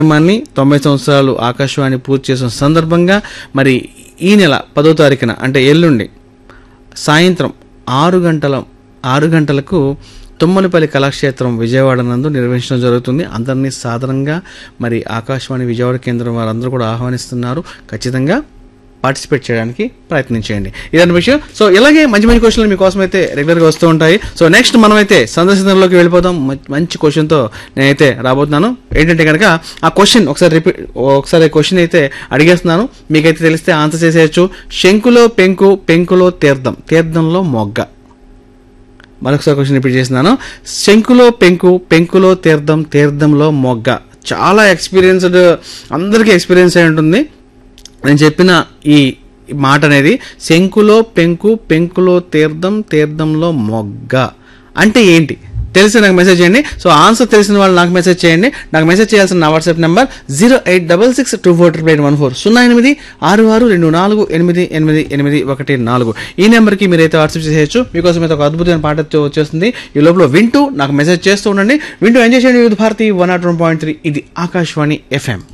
కార్యక్రమాన్ని తొంభై సంవత్సరాలు ఆకాశవాణి పూర్తి చేసిన సందర్భంగా మరి ఈ నెల పదో తారీఖున అంటే ఎల్లుండి సాయంత్రం ఆరు గంటల ఆరు గంటలకు తుమ్మలపల్లి కళాక్షేత్రం విజయవాడ నందు నిర్వహించడం జరుగుతుంది అందరినీ సాధారణంగా మరి ఆకాశవాణి విజయవాడ కేంద్రం వారందరూ కూడా ఆహ్వానిస్తున్నారు ఖచ్చితంగా పార్టిసిపేట్ చేయడానికి ప్రయత్నించేయండి ఇదన్న విషయం సో ఇలాగే మంచి మంచి క్వశ్చన్లు మీకోసం అయితే రెగ్యులర్గా వస్తూ ఉంటాయి సో నెక్స్ట్ మనమైతే సందర్శనలోకి వెళ్ళిపోదాం మ- మంచి క్వశ్చన్తో నేనైతే రాబోతున్నాను ఏంటంటే కనుక ఆ క్వశ్చన్ ఒకసారి రిపీట్ ఒకసారి క్వశ్చన్ అయితే అడిగేస్తున్నాను మీకైతే తెలిస్తే ఆన్సర్ చేసేయచ్చు శంకులో పెంకు పెంకులో తీర్థం తీర్థంలో మొగ్గ మరొకసారి క్వశ్చన్ రిపీట్ చేస్తున్నాను శంకులో పెంకు పెంకులో తీర్థం తీర్థంలో మొగ్గ చాలా ఎక్స్పీరియన్స్డ్ అందరికీ ఎక్స్పీరియన్స్ అయి ఉంటుంది నేను చెప్పిన ఈ మాట అనేది శంకులో పెంకు పెంకులో తీర్థం తీర్థంలో మొగ్గ అంటే ఏంటి తెలిసి నాకు మెసేజ్ చేయండి సో ఆన్సర్ తెలిసిన వాళ్ళు నాకు మెసేజ్ చేయండి నాకు మెసేజ్ చేయాల్సిన నా WhatsApp number zero eight double six two four triple eight one four సున్నా ఎనిమిది ఆరు ఆరు రెండు నాలుగు ఎనిమిది ఎనిమిది ఎనిమిది ఒకటి నాలుగు ఈ నెంబర్కి మీరైతే వాట్సాప్ చేసేయచ్చు మీకోసం అయితే ఒక అద్భుతమైన పాట వచ్చే- వచ్చేస్తుంది ఈ లోపల వింటూ నాకు మెసేజ్ చేస్తూ ఉండండి వింటూ ఎంజాయ్ చేయండి youth Bharati one naught one point three ఇది ఆకాశవాణి ఎఫ్ఎం